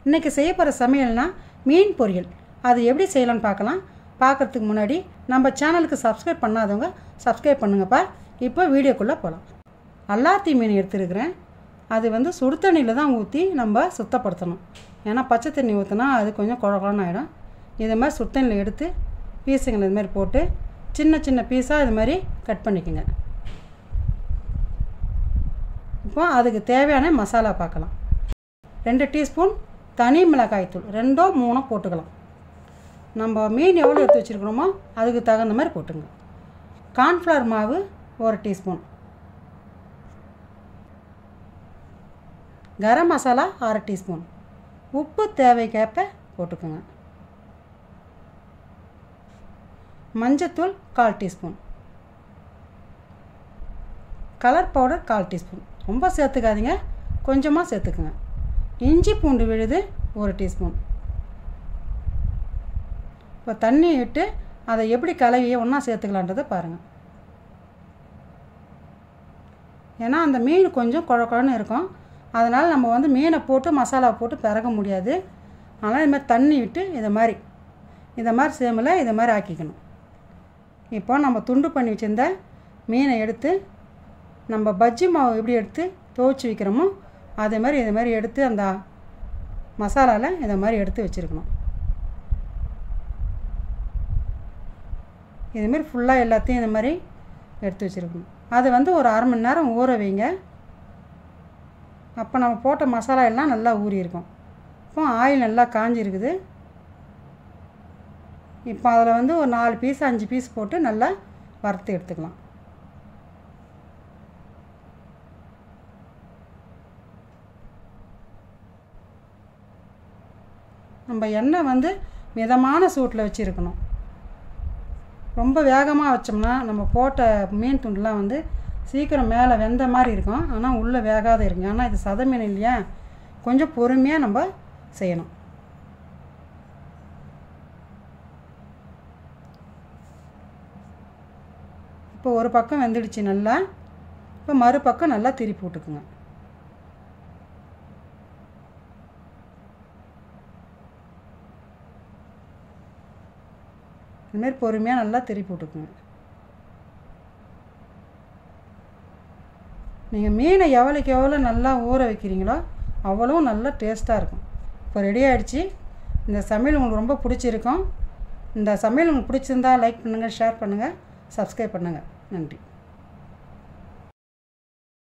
இன்றைக்கி செய்ய போகிற சமையல்னா மீன் பொரியல் அது எப்படி செய்யலாம்னு பார்க்கலாம் பார்க்குறதுக்கு முன்னாடி நம்ம சேனலுக்கு சப்ஸ்கிரைப் பண்ணாதவங்க சப்ஸ்கிரைப் பண்ணுங்கப்பா இப்போ வீடியோக்குள்ளே போகலாம் அல்லாத்தி மீன் எடுத்துருக்கிறேன் அது வந்து சுடு தண்ணியில் தான் ஊற்றி நம்ம சுத்தப்படுத்தணும் ஏன்னா பச்சை தண்ணி ஊற்றினா அது கொஞ்சம் குழ குழன்னு ஆகிடும் இது மாதிரி சுடு தண்ணியில் எடுத்து பீஸுங்களை இது மாதிரி போட்டு சின்ன சின்ன பீஸாக இது மாதிரி கட் பண்ணிக்கோங்க இப்போ அதுக்கு தேவையான மசாலா பார்க்கலாம் ரெண்டு டீஸ்பூன் தனி மிளகாய் தூள் ரெண்டோ மூணோ போட்டுக்கலாம் நம்ம மீன் எவ்வளோ எடுத்து வச்சுருக்கிறோமோ அதுக்கு தகுந்த மாதிரி போட்டுங்க கார்ன்ஃப்ளவர் மாவு ஒரு டீஸ்பூன் கரம் மசாலா அரை டீஸ்பூன் உப்பு தேவைக்கேற்ப போட்டுக்கோங்க மஞ்சத்தூள் கால் டீஸ்பூன் கலர் பவுடர் கால் டீஸ்பூன் ரொம்ப சேர்த்துக்காதீங்க கொஞ்சமாக சேர்த்துக்குங்க இஞ்சி பூண்டு விழுது ஒரு டீஸ்பூன் இப்போ தண்ணி விட்டு அதை எப்படி கலவியை ஒன்றா சேர்த்துக்கலான்றதை பாருங்கள் ஏன்னா அந்த மீன் கொஞ்சம் குழ குழன்னு இருக்கும் அதனால் நம்ம வந்து மீனை போட்டு மசாலா போட்டு பிறக முடியாது அதனால் இது மாதிரி தண்ணி விட்டு இதை மாதிரி இதை மாதிரி சேமில் இதை மாதிரி ஆக்கிக்கணும் இப்போ நம்ம துண்டு பண்ணி வச்சுருந்த மீனை எடுத்து நம்ம பஜ்ஜி மாவு எப்படி எடுத்து துவச்சி வைக்கிறோமோ அதே மாதிரி இதை மாதிரி எடுத்து அந்த மசாலாவில் இதை மாதிரி எடுத்து வச்சுருக்கணும் இதுமாரி ஃபுல்லாக எல்லாத்தையும் இந்த மாதிரி எடுத்து வச்சுருக்கணும் அது வந்து ஒரு அரை மணி நேரம் ஊற வைங்க அப்போ நம்ம போட்ட மசாலா எல்லாம் நல்லா ஊறி இருக்கும் இப்போ ஆயில் நல்லா காஞ்சிருக்குது இப்போ அதில் வந்து ஒரு நாலு பீஸ் அஞ்சு பீஸ் போட்டு நல்லா வறுத்து எடுத்துக்கலாம் நம்ம எண்ணெய் வந்து மிதமான சூட்டில் வச்சுருக்கணும் ரொம்ப வேகமாக வச்சோம்னா நம்ம போட்ட மீன் துண்டுலாம் வந்து சீக்கிரம் மேலே வெந்த மாதிரி இருக்கும் ஆனால் உள்ளே வேகாத இருக்குங்க ஆனால் இது சத மீன் இல்லையா கொஞ்சம் பொறுமையாக நம்ம செய்யணும் இப்போ ஒரு பக்கம் வெந்துடுச்சு நல்லா இப்போ மறுபக்கம் நல்லா திருப்பி விட்டுக்குங்க இதுமாரி பொறுமையாக நல்லா திருப்பி விட்டுக்குங்க நீங்கள் மீனை எவ்வளோக்கு எவ்வளோ நல்லா ஊற வைக்கிறீங்களோ அவ்வளோ நல்லா டேஸ்ட்டாக இருக்கும் இப்போ ரெடி ஆகிடுச்சு இந்த சமையல் உங்களுக்கு ரொம்ப பிடிச்சிருக்கும் இந்த சமையல் உங்களுக்கு பிடிச்சிருந்தா லைக் பண்ணுங்கள் ஷேர் பண்ணுங்கள் சப்ஸ்கிரைப் பண்ணுங்கள் நன்றி